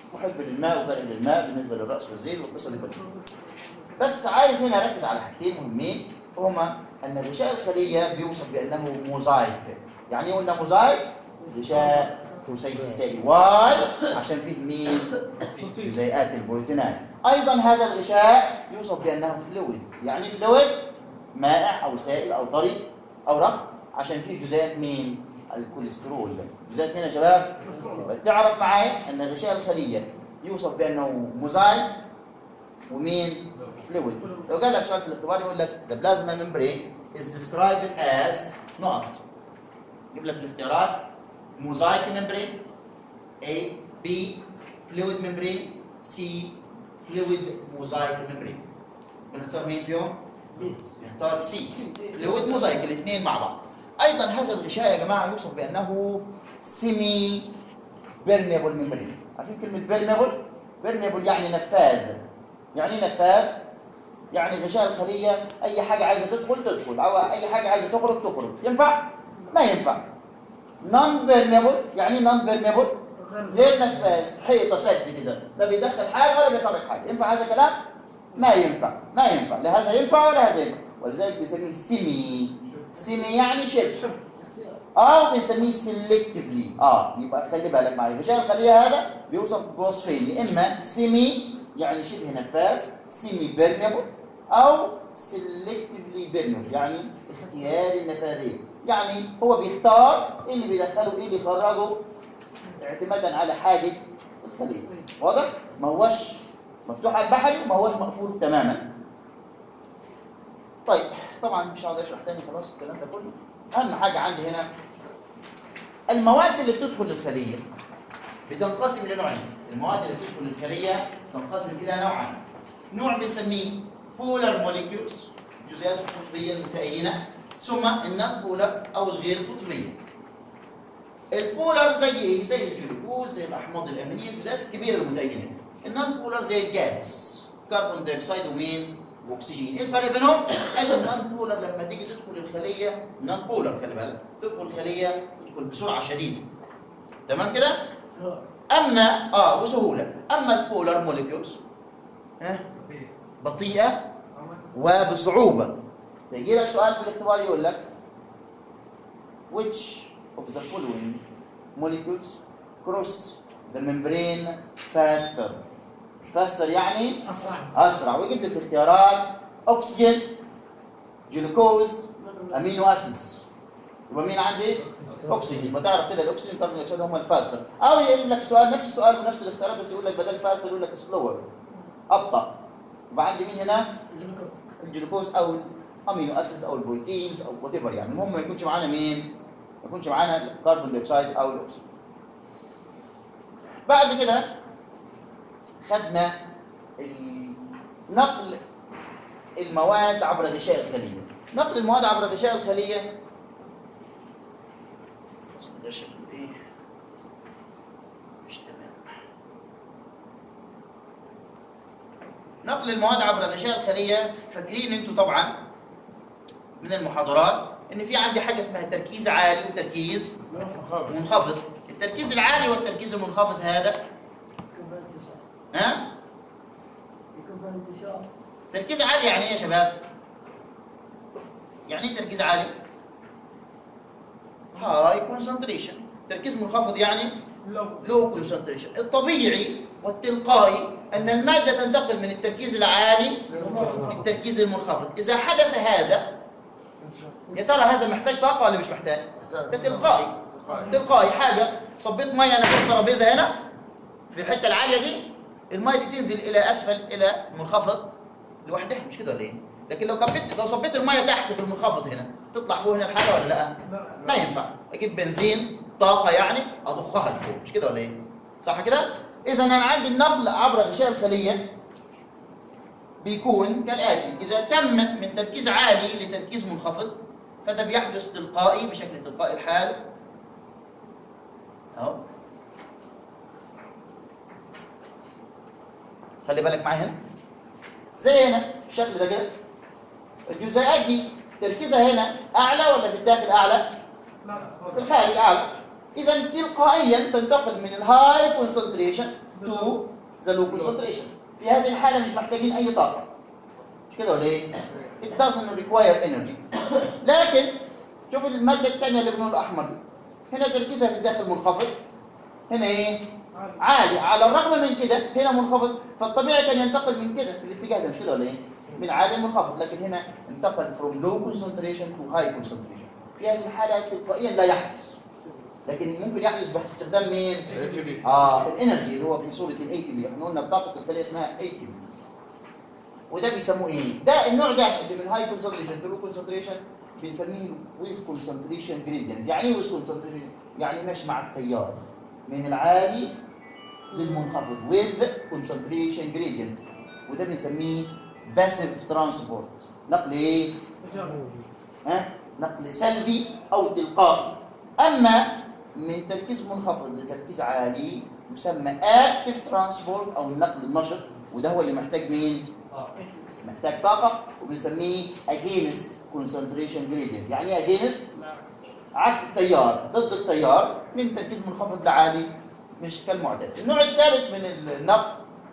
محب للماء وكاره للماء بالنسبه للراس والذيل والقصه دي كلها بس عايز هنا اركز على حاجتين مهمين هما ان غشاء الخليه بيوصف بانه موزايك يعني ايه قلنا موزايك غشاء فسيفسائي واي عشان فيه مين جزيئات البروتينات ايضا هذا الغشاء يوصف بانه فلويد يعني فلويد مائع او سائل او طري او رخ عشان فيه جزيئات مين الكوليسترول جزيئات مين يا شباب يبقى تعرف معايا ان غشاء الخليه يوصف بانه موزايك ومين فلويد لو قال لك سؤال في الاختبار يقول لك the plasma membrane is described as نقط يجيب لك الاختيارات موزايك membrane A B fluid membrane C fluid mosaic membrane بنختار مين فيهم؟ نختار سي فلويد موزايك الاثنين مع بعض ايضا هذا الغشاء يا جماعه يوصف بانه سيمي بيرميبل ميمبرين عارفين كلمه بيرميبل بيرميبل يعني نفاذ يعني إيه نفاذ يعني غشاء الخليه اي حاجه عايزه تدخل تدخل او اي حاجه عايزه تخرج تخرج ينفع ما ينفع نون بيرميبل يعني نون بيرميبل غير نفاذ حيطه سد كده لا بيدخل حاجه ولا بيخرج حاجه ينفع هذا الكلام ما ينفع ما ينفع لا هذا ينفع ولا هذا ينفع ولذلك بنسميه سيمي سيمي يعني شبه او بنسميه سيلكتيفلي اه يبقى خلي بالك معايا غشاء الخليه هذا بيوصف بوصفين يا اما سيمي يعني شبه نفاذ سيمي بيرميبل او سيلكتيفلي بيرميبل يعني اختياري النفاذيه يعني هو بيختار ايه اللي بيدخله وايه اللي يخرجه اعتمادا على حاجه الخليه واضح ما هوش مفتوح على البحري وما هوش مقفول تماما طيب طبعا مش هقعد اشرح تاني خلاص الكلام ده كله اهم حاجه عندي هنا المواد اللي بتدخل للخليه بتنقسم لنوعين المواد اللي بتدخل للخليه تنقسم الى نوعين نوع بنسميه بولار موليكيولز الجزيئات القطبيه المتأينه ثم النون بولار او الغير قطبيه البولار زي ايه زي الجلوكوز زي الاحماض الامينيه الجزيئات الكبيره المتأينه النون بولار زي الجاز كربون دايوكسيد ومين واكسجين ايه الفرق بينهم قال النون بولار لما تيجي تدخل الخليه نون بولار خلي بالك تدخل الخليه تدخل بسرعه شديده تمام كده اما اه بسهوله اما البولار موليكيولز ها بطيئه وبصعوبه يجي لك سؤال في الاختبار يقول لك which of the following molecules cross the membrane faster faster يعني اسرع اسرع ويجيب لك الاختيارات اكسجين جلوكوز امينو اسيدز يبقى مين عندي اكسجين ما تعرف كده الاكسجين كربون دايوكسيد هم الفاستر او يجيب لك سؤال نفس السؤال بنفس الاختيارات بس يقول لك بدل فاستر يقول لك سلور ابطا يبقى عندي مين هنا الجلوكوز او الامينو اسيدز او البروتينز او وات ايفر يعني المهم ما يكونش معانا مين ما يكونش معانا الكربون دايوكسيد او الاكسجين بعد كده خدنا ال- نقل المواد عبر غشاء الخليه نقل المواد عبر غشاء الخليه الفصل ده شكله ايه مش تمام نقل المواد عبر غشاء الخليه فاكرين انتوا طبعا من المحاضرات ان في عندي حاجه اسمها تركيز عالي وتركيز منخفض التركيز العالي والتركيز المنخفض هذا يكون في انتشار ها يكون في انتشار تركيز عالي يعني ايه يا شباب؟ يعني ايه تركيز عالي؟ هاي كونسنتريشن تركيز منخفض يعني لو لو كونسنتريشن الطبيعي والتلقائي ان الماده تنتقل من التركيز العالي للتركيز المنخفض اذا حدث هذا يا ترى هذا محتاج طاقه ولا مش محتاج؟ ده تلقائي تلقائي حاجه صبيت ميه انا في الترابيزه هنا في الحته العاليه دي الميه دي تنزل الى اسفل الى منخفض لوحدها مش كده ولا ايه؟ لكن لو كبت لو صبيت الميه تحت في المنخفض هنا تطلع فوق هنا الحاجه ولا لا؟ ما ينفع اجيب بنزين طاقه يعني اضخها لفوق مش كده ولا ايه؟ صح كده؟ اذا انا عندي النقل عبر غشاء الخليه بيكون كالاتي اذا تم من تركيز عالي لتركيز منخفض فده بيحدث تلقائي بشكل تلقائي الحال اهو خلي بالك معايا هنا زي هنا الشكل ده كده الجزيئات دي تركيزها هنا اعلى ولا في الداخل اعلى؟ لا في الخارج اعلى اذا تلقائيا تنتقل من الهاي كونسنتريشن تو ذا لو كونسنتريشن في هذه الحاله مش محتاجين اي طاقه مش كده ولا ايه؟ it doesn't require energy لكن شوف الماده الثانيه اللي باللون الاحمر دي هنا تركيزها في الداخل منخفض هنا ايه؟ عالي على الرغم من كده هنا منخفض فالطبيعي كان ينتقل من كده في الاتجاه ده مش كده ولا ايه؟ من عالي لمنخفض لكن هنا انتقل from low concentration to high concentration في هذه الحالة تلقائيا لا يحدث لكن ممكن يحدث باستخدام مين؟ اه الانرجي اللي هو في صورة الاي تي بي احنا قلنا بطاقة الخلية اسمها اي تي بي وده بيسموه ايه؟ ده النوع ده اللي من هاي كونسنتريشن تو لو كونسنتريشن بنسميه ويز كونسنتريشن جريدينت يعني ايه ويز كونسنتريشن؟ يعني ماشي مع التيار من العالي للمنخفض with concentration gradient وده بنسميه باسيف ترانسبورت نقل ايه؟ ها؟ نقل سلبي او تلقائي اما من تركيز منخفض لتركيز عالي يسمى اكتف ترانسبورت او النقل النشط وده هو اللي محتاج مين؟ محتاج طاقه وبنسميه against concentration gradient يعني ايه against؟ عكس التيار ضد التيار من تركيز منخفض لعالي مش كالمعتاد النوع الثالث من النقل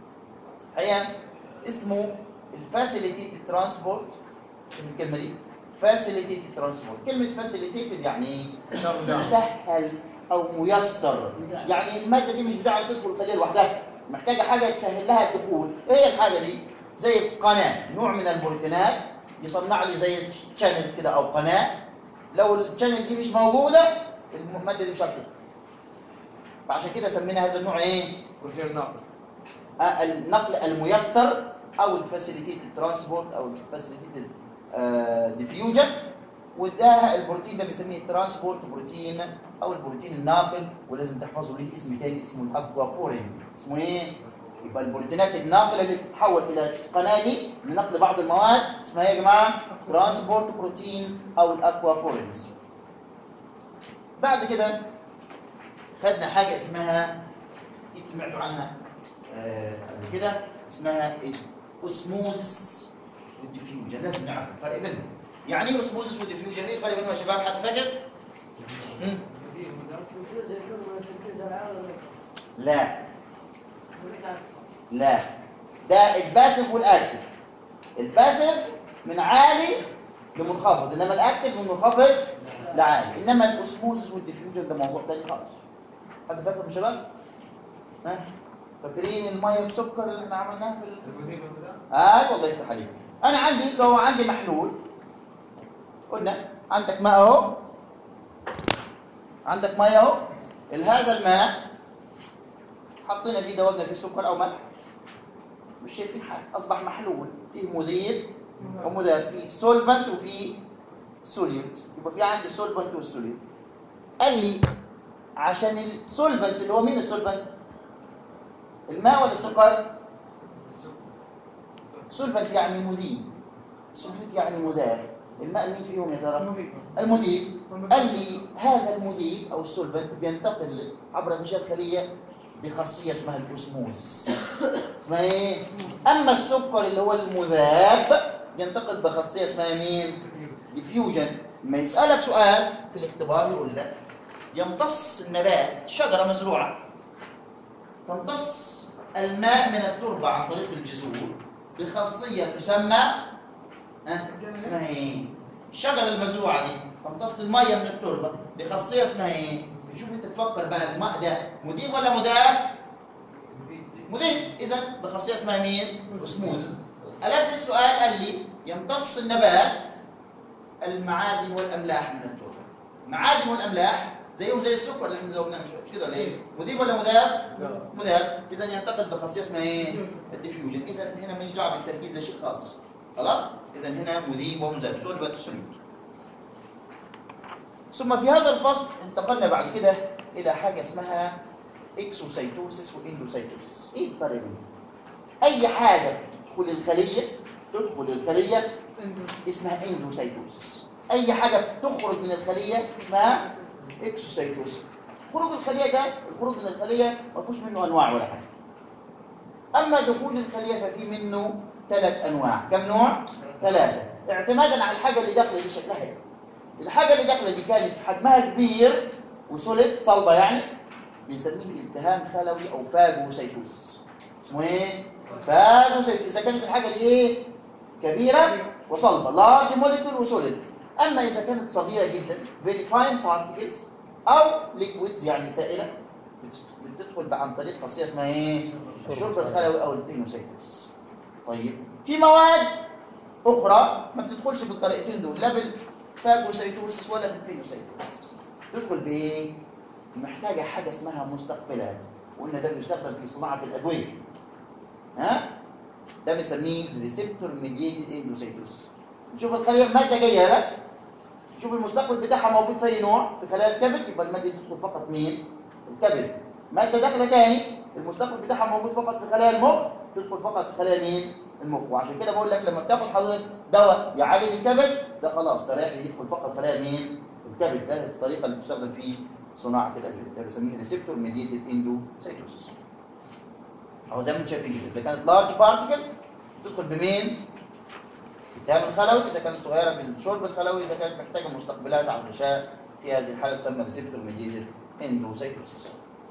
هي اسمه الفاسيليتيتد ترانسبورت الكلمه دي فاسيليتيتد ترانسبورت كلمه فاسيليتيتد يعني ايه مسهل او ميسر يعني الماده دي مش بتعرف تدخل الخليه لوحدها محتاجه حاجه تسهل لها الدخول ايه هي الحاجه دي زي قناه نوع من البروتينات يصنع لي زي تشانل كده او قناه لو التشانل دي مش موجوده الماده دي مش هتدخل فعشان كده سمينا هذا النوع ايه بروتين نقل آه، النقل الميسر او الفاسيليتيتد ترانسبورت او الفاسيليتيتد ديفيوجن وده البروتين ده بنسميه ترانسبورت بروتين او البروتين الناقل ولازم تحفظوا ليه اسم تاني اسمه الاكوابورين اسمه ايه؟ يبقى البروتينات الناقله اللي بتتحول الى القناه دي لنقل بعض المواد اسمها ايه يا جماعه؟ ترانسبورت بروتين او الاكوابورينز بعد كده خدنا حاجه اسمها اكيد سمعتوا عنها آه، قبل كده اسمها الاسموزس والديفيوجن لازم نعرف الفرق بينهم يعني ايه اسموزس والديفيوجن ايه الفرق بينهم يا شباب حد فاكر؟ مم؟ الفيوز يكون من التركيز العالي ولا لا بالعكس لا ده الباسف والاكتف الباسف من عالي لمنخفض انما الاكتف من منخفض لعالي انما الاسموزس والديفيوجن ده موضوع تاني خالص حد فاكر يا شباب؟ ها؟ فاكرين الميه بسكر اللي احنا عملناها في ال- البروتين والغذاء ايوه الله يفتح عليك انا عندي لو عندي محلول قلنا عندك ماء اهو عندك ميه اهو هذا الماء حطينا فيه دوبنا فيه سكر او ملح مش شايفين حاجه اصبح محلول فيه مذيب ومذاب فيه سولفنت وفيه سوليوت يبقى في عندي سولفنت والسوليوت قال لي عشان السولفنت اللي هو مين السولفنت الماء ولا السكر سولفنت يعني مذيب سوليوت يعني مذاب الماء مين فيهم يا ترى المذيب قال لي هذا المذيب او السولفنت بينتقل عبر غشاء الخليه بخاصيه اسمها الاسموز اسمها ايه اما السكر اللي هو المذاب ينتقل بخاصيه اسمها مين ديفيوجن ما يسالك سؤال في الاختبار يقول لك يمتص النبات شجره مزروعه تمتص الماء من التربه عن طريق الجذور بخاصيه تسمى ها اسمها ايه الشجره المزروعه دي تمتص الميه من التربه بخاصيه اسمها ايه شوف انت تفكر بقى الماء ده مذيب ولا مذاب مذيب اذا بخاصيه اسمها مين اسموز قلب لي السؤال قال لي يمتص النبات المعادن والاملاح من التربه المعادن والاملاح زيهم زي السكر اللي احنا ذوبناه مش مش كده ولا ايه مذيب ولا مذاب مذاب اذا ينتقل بخاصيه اسمها ايه الديفيوجن اذا هنا ماليش دعوه بالتركيز ده شيء خالص خلاص اذا هنا مذيب ومذاب سولفنت سوليوت ثم في هذا الفصل انتقلنا بعد كده الى حاجه اسمها اكسوسيتوسيس واندوسيتوسيس ايه الفرق بينهم اي حاجه تدخل الخليه تدخل الخليه اسمها اندوسيتوسيس اي حاجه بتخرج من الخليه اسمها اكسوسيتوسيس خروج الخليه ده الخروج من الخليه ما فيهوش منه انواع ولا حاجه اما دخول الخليه ففي منه ثلاث انواع كم نوع ثلاثه اعتمادا على الحاجه اللي داخله دي شكلها ايه الحاجه اللي داخله دي كانت حجمها كبير وسوليد صلبه يعني بنسميه التهام خلوي او فاجوسيتوسس اسمه ايه؟ فاجوسيتوسس اذا كانت الحاجه دي ايه؟ كبيره وصلبه لارج موليكول وسوليد اما اذا كانت صغيره جدا فيري فاين بارتكلز او ليكويدز يعني سائله بتس- بتدخل بقى عن طريق خاصيه اسمها ايه؟ الشرب الخلوي او البينوسيتوسس طيب في مواد اخرى ما بتدخلش بالطريقتين دول لا بالفاجوسيتوسس ولا بالبينوسيتوسس تدخل بايه؟ محتاجه حاجه اسمها مستقبلات وقلنا ده بيستخدم في صناعه الادويه ها؟ ده بنسميه ريسبتور ميديتد اندوسيتوسس نشوف الخليه الماده جايه لك نشوف المستقبل بتاعها موجود في اي نوع في خلايا الكبد يبقى الماده دي تدخل فقط مين؟ الكبد ماده داخله تاني المستقبل بتاعها موجود فقط في خلايا المخ تدخل فقط في خلايا مين؟ المخ وعشان كده بقول لك لما بتاخد حضرتك دواء يعالج الكبد ده خلاص ده رايح يدخل فقط خلايا مين؟ الكبد ده الطريقه اللي بتستخدم في صناعه الادويه ده بنسميه ريسبتور ميديتد اندوسيتوسس اهو زي ما انتم شايفين كده اذا كانت لارج بارتكلز تدخل بمين؟ التهاب الخلوي اذا كانت صغيره بالشرب الخلوي اذا كانت محتاجه مستقبلات على الغشاء في هذه الحاله تسمى ريسبتور ميديتد اندوسيتوسس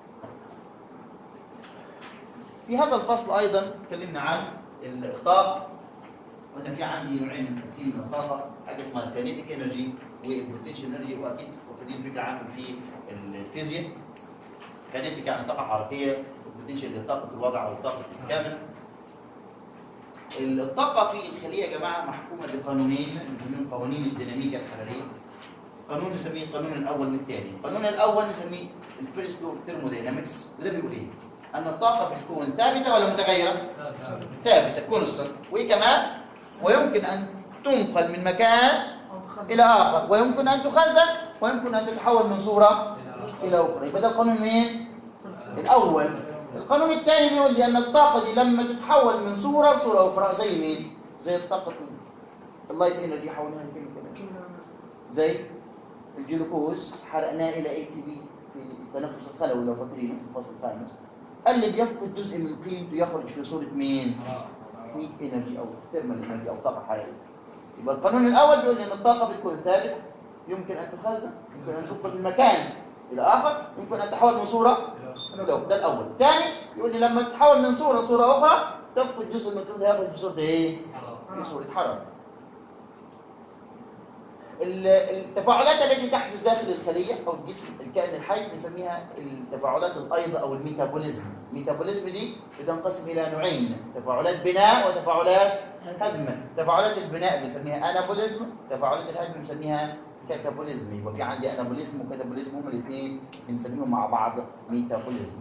في هذا الفصل ايضا تكلمنا عن الطاقه قلنا في عندي نوعين من تقسيم الطاقه حاجه اسمها الكينيتيك انرجي والبوتنشال انرجي واكيد واخدين فكره عنهم في الفيزياء كينيتيك يعني طاقه حركيه والبوتنشال اللي طاقه الوضع او طاقه الكامل الطاقه في الخليه يا جماعه محكومه بقانونين بنسميهم قوانين الديناميكا الحراريه قانون نسميه القانون الاول والثاني القانون الاول نسميه الفيرست لو ثيرموداينامكس وده بيقول ايه ان الطاقه في الكون ثابته ولا متغيره ثابته كونستنت وايه كمان ويمكن ان تنقل من مكان الى اخر ويمكن ان تخزن ويمكن ان تتحول من صوره الى اخرى يبقى ده القانون مين الاول القانون الثاني بيقول لي ان الطاقه دي لما تتحول من صوره لصوره اخرى زي مين زي الطاقه اللايت انرجي حولناها لكيميكال زي الجلوكوز حرقناه الى اي تي بي في التنفس الخلوي لو فاكرين في الفصل الخامس اللي بيفقد جزء من قيمته يخرج في صوره مين هيت انرجي او ثيرمال انرجي او طاقه حراريه يبقى القانون الاول بيقول ان الطاقه بتكون ثابته يمكن ان تخزن يمكن ان تنقل من مكان الى اخر يمكن ان تحول من صوره ده, ده الاول الثاني يقول لي لما تتحول من صوره لصوره اخرى تفقد جزء من القيمه هياخد في صوره ايه في صوره حراره ال- التفاعلات التي تحدث داخل الخليه او الجسم الكائن الحي بنسميها التفاعلات الايض او الميتابوليزم الميتابوليزم دي بتنقسم الى نوعين تفاعلات بناء وتفاعلات هدم تفاعلات البناء بنسميها انابوليزم تفاعلات الهدم بنسميها كاتابوليزم يبقى في عندي انابوليزم وكاتابوليزم هما الاثنين بنسميهم مع بعض ميتابوليزم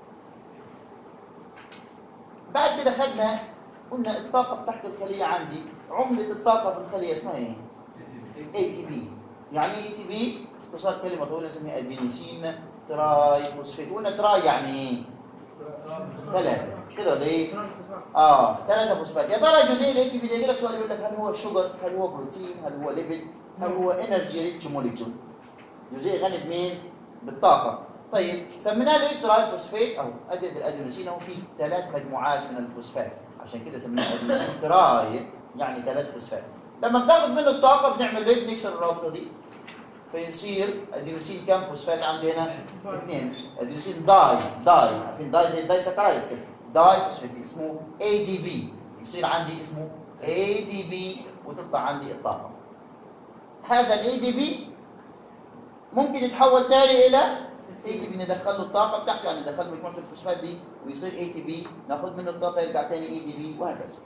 بعد كده خدنا قلنا الطاقه بتاعت الخليه عندي عمله الطاقه في الخليه اسمها ايه اي تي بي يعني ايه اي تي بي اختصار كلمه طويله اسمها ادينوسين تراي فوسفيت قلنا تراي يعني ايه ثلاثه مش كده ولا ايه اه ثلاثه فوسفات يا ترى جزيء الاي تي بي ده يجي لك سؤال يقول لك هل هو شوجر هل هو بروتين هل هو ليبيد هل هو انرجي ريتش موليكيول جزيء غني بمين بالطاقه طيب سميناه ليه تراي فوسفيت اهو ادي الادينوسين اهو فيه ثلاث مجموعات من الفوسفات عشان كده سميناه ادينوسين تراي يعني ثلاث فوسفات لما بناخد منه الطاقه بنعمل ايه بنكسر الرابطه دي فيصير ادينوسين كام فوسفات عندي هنا؟ اثنين ادينوسين داي داي عارفين داي زي الداي سكرايز كده داي فوسفات اسمه اي دي بي يصير عندي اسمه اي دي بي وتطلع عندي الطاقه هذا الاي دي بي ممكن يتحول تاني الى اي تي بي ندخل له الطاقه بتاعته يعني ندخل له مجموعه الفوسفات دي ويصير اي تي بي ناخد منه الطاقه يرجع تاني اي دي بي وهكذا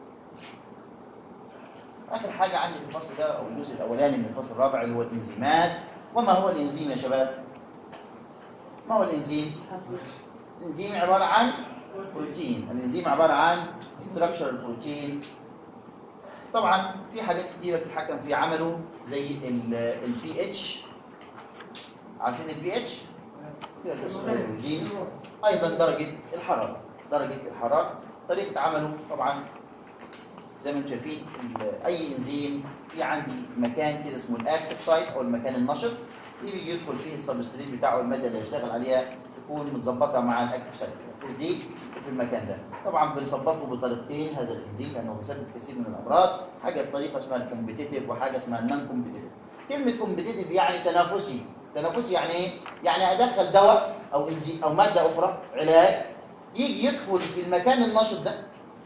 اخر حاجه عندي في الفصل ده او الجزء الاولاني من الفصل الرابع اللي هو الانزيمات وما هو الانزيم يا شباب ما هو الانزيم الانزيم عباره عن بروتين الانزيم عباره عن structural بروتين طبعا في حاجات كتيره بتتحكم في عمله زي البي اتش عارفين البي اتش الهيدروجين ايضا درجه الحراره درجه الحراره طريقه عمله طبعا زي ما انتم شايفين ال- اي انزيم في عندي مكان كده اسمه الاكتف سايت او المكان النشط اللي بيجي يدخل فيه السبستريت بتاعه الماده اللي هيشتغل عليها تكون متظبطه مع الاكتف سايت اس دي في المكان ده طبعا بنظبطه بطريقتين هذا الانزيم لانه بيسبب كثير من الامراض حاجه طريقه اسمها الكومبيتيتيف وحاجه اسمها النون كومبيتيتيف كلمه كومبيتيتيف يعني تنافسي تنافسي يعني ايه؟ يعني ادخل دواء او انزي او ماده اخرى علاج يجي يدخل في المكان النشط ده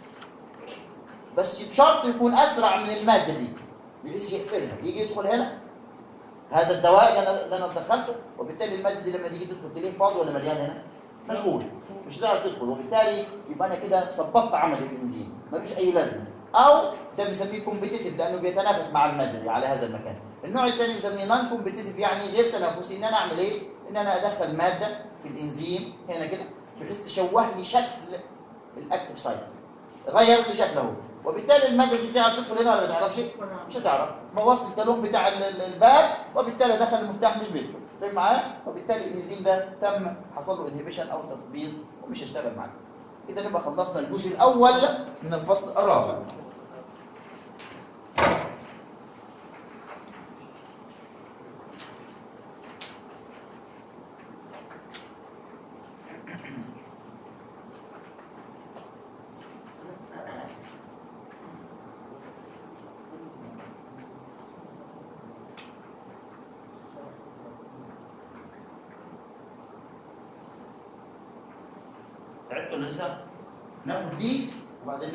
بس بشرط يكون اسرع من الماده دي بحيث يقفلها يجي يدخل هنا هذا الدواء اللي انا اللي انا دخلته وبالتالي الماده دي لما تيجي تدخل تلاقيه فاضي ولا مليان هنا مشغول مش هتعرف تدخل وبالتالي يبقى انا كده ظبطت عمل الانزيم ملوش اي لازمه او ده بنسميه كومبيتيتيف لانه بيتنافس مع الماده دي على هذا المكان النوع الثاني بنسميه نون كومبيتيتيف يعني غير تنافسي ان انا اعمل ايه ان انا ادخل ماده في الانزيم هنا كده بحيث تشوه لي شكل الاكتف سايت غير لي شكله وبالتالي الماده دي تعرف تدخل هنا ولا ما تعرفش مش هتعرف بوظت التالون بتاع ال- ال- الباب وبالتالي دخل المفتاح مش بيدخل فاهم معايا وبالتالي الانزيم ده تم حصل له انهبيشن او تثبيط ومش هيشتغل معاك كده نبقى خلصنا الجزء الاول من الفصل الرابع تعبتوا ولا لسه؟ ناخد دي وبعدين